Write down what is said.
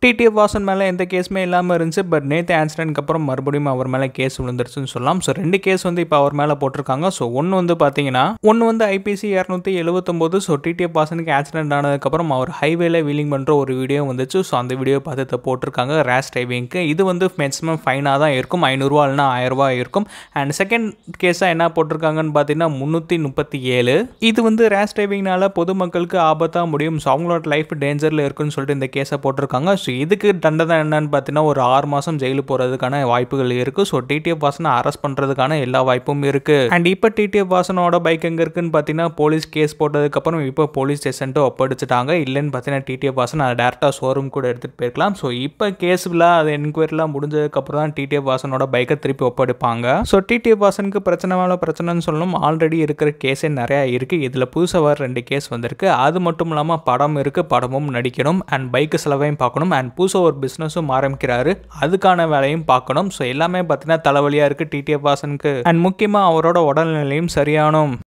TTF Vasan மேலே எந்த கேஸுமே இல்லாமல் இருந்துச்சு பட் நேற்று ஆக்சிடென்ட்க்கு அப்புறம் மறுபடியும் அவர் மேலே கேஸ் விழுந்துருச்சுன்னு சொல்லலாம் ஸோ ரெண்டு கேஸ் வந்து இப்போ அவர் மேலே போட்டிருக்காங்க ஸோ ஒன்று வந்து பார்த்தீங்கன்னா ஒன்று வந்து ஐபிசி இரநூத்தி எழுபத்தொம்போது ஸோ டிடிஎஃப் வாசனுக்கு ஆக்சிடென்ட் ஆனதுக்கப்புறம் அவர் ஹைவேல வீலிங் பண்ணுற ஒரு வீடியோ வந்துச்சு ஸோ அந்த வீடியோ பார்த்து இதை போட்டிருக்காங்க ரேஷ் டிரைவிங்க்கு இது வந்து மேக்ஸிமம் ஃபைனாக தான் இருக்கும் ஐநூறுரூவா இல்லைனா ஆயிரரூவா இருக்கும் அண்ட் செகண்ட் கேஸாக என்ன போட்டிருக்காங்கன்னு பார்த்தீங்கன்னா முந்நூற்றி முப்பத்தி ஏழு இது வந்து ரேஷ் டிரைவிங்னால பொதுமக்களுக்கு ஆபத்தாக முடியும் ஸோ அவங்களோட லைஃப் டேஞ்சரில் இருக்குன்னு சொல்லிட்டு இந்த கேஸை போட்டிருக்காங்க ஸோ இதுக்கு தண்டனை என்னன்னு பார்த்தீங்கன்னா ஒரு ஆறு மாதம் ஜெயிலு போகிறதுக்கான வாய்ப்புகள் இருக்குது ஸோ டிடிஎஃப் வாசனை அரெஸ்ட் பண்ணுறதுக்கான எல்லா வாய்ப்பும் இருக்குது அண்ட் இப்போ டிடிஎஃப் வாசனோட பைக் எங்கே இருக்குன்னு பார்த்தீங்கன்னா போலீஸ் கேஸ் போட்டதுக்கப்புறம் இப்போ போலீஸ் ஸ்டேஷன்ட்டு ஒப்படைச்சிட்டாங்க இல்லைன்னு பார்த்தீங்கன்னா டிடிஎஃப் வாசன் அதை டேரெக்டாக ஷோரூம் கூட எடுத்துகிட்டு போயிருக்கலாம் ஸோ இப்போ கேஸில் அது என்கொயரிலாம் முடிஞ்சதுக்கப்புறம் தான் டிடிஎஃப் வாசனோட பைக்கை திருப்பி ஒப்படைப்பாங்க ஸோ டிடிஎஃப் வாசனுக்கு பிரச்சனை மேலே பிரச்சனைன்னு சொல்லணும் ஆல்ரெடி இருக்கிற கேஸே நிறையா இருக்குது இதில் புதுசாக வர ரெண்டு கேஸ் வந்திருக்கு அது மட்டும் இல்லாமல் படம் இருக்குது படமும் நடிக்கணும் அண்ட் பைக்கு செலவையும் பார்க்கணும் அண்ட் புதுசாக ஒரு பிஸ்னஸும் ஆரம்பிக்கிறாரு அதுக்கான வேலையும் பார்க்கணும் ஸோ எல்லாமே பார்த்தீங்கன்னா தலைவலியாக இருக்குது டிடிஎஃப் வாசனுக்கு அண்ட் முக்கியமாக அவரோட உடல்நிலையும் சரியானும்